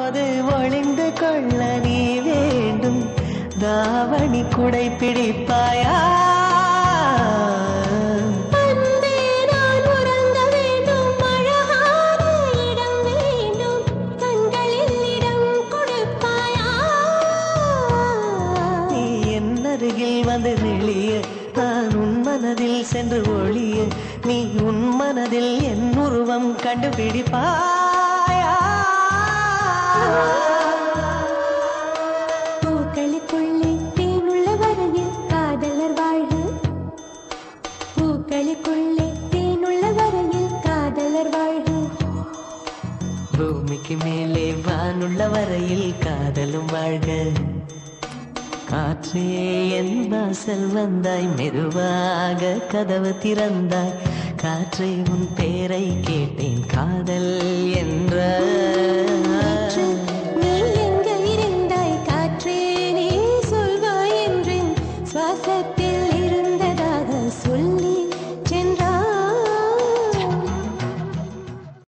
இப்போது ஒளிந்து கொள்ள நீ வேண்டும் தாவணி குடை பிடிப்பாயா அன்பே நான் உறங்க வேண்டும் அழகான இடம் வேண்டும் கண்களில் இடம் கொடுப்பாயா நீ என் அருகில் வந்து நெளிய நான் உன் மனதில் சென்று ஒளிய நீ உன் மனதில் என் உருவம் கண்டுபிடிப்பாயா பூக்களுக்குள்ளே தேனுள்ள வரையில் காதலர் வாழ்க பூக்களுக்குள்ளே தேனுள்ள வரையில் காதலர் வாழ்க பூமிக்கு மேலே வானுள்ள வரையில் காதலும் வாழ்க காற்றே என் வாசல் வந்தாய் மெதுவாக கதவு திறந்தாய் காற்றை உன் பேரை கேட்டேன் காதல் என்ற காற்று, நீ எங்க இருந்தாய் காற்றே நீ சொல்வாய் என்றேன் சுவாசத்தை